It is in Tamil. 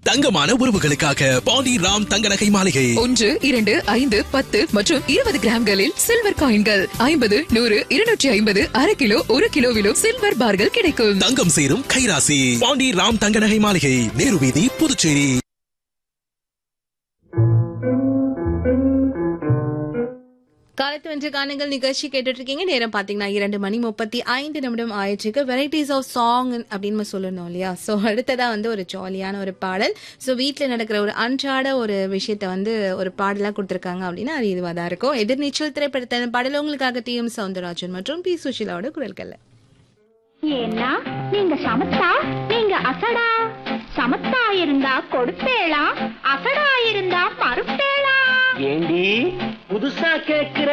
தங்கமான உறவுகளுக்காக பாண்டி ராம் தங்க நகை மாளிகை ஒன்று இரண்டு ஐந்து பத்து மற்றும் இருபது கிராம்களில் சில்வர் காயின்கள் ஐம்பது நூறு இருநூற்றி ஐம்பது அரை கிலோ ஒரு கிலோவிலும் சில்வர் பார்கள் கிடைக்கும் தங்கம் சேரும் கைராசி பாண்டி ராம் தங்க நகை மாளிகை நேரு வீதி புதுச்சேரி காலத்து வென்ற காணுங்கள் நிகழ்ச்சி கேட்டுட்டு இருக்கீங்க நேரம் பாத்தீங்கன்னா இரண்டு மணி முப்பத்தி ஐந்து நிமிடம் ஆயிடுச்சுக்கு வெரைட்டிஸ் ஆஃப் சாங் அப்படின்னு நம்ம சொல்லணும் இல்லையா ஸோ அடுத்ததா வந்து ஒரு ஜாலியான ஒரு பாடல் ஸோ வீட்டில் நடக்கிற ஒரு அன்றாட ஒரு விஷயத்த வந்து ஒரு பாடலாக கொடுத்துருக்காங்க அப்படின்னா அது இதுவாக தான் இருக்கும் எதிர்நீச்சல் திரைப்படத்தின் பாடல் உங்களுக்காக டி எம் சவுந்தரராஜன் மற்றும் பி சுஷிலாவோட குரல்கள்ல ஏன்னா நீங்க சமத்தா நீங்க அசடா சமத்தா இருந்தா கொடுப்பேளா அசடா இருந்தா மறுப்பேளா ஏண்டி புதுசா கேக்குற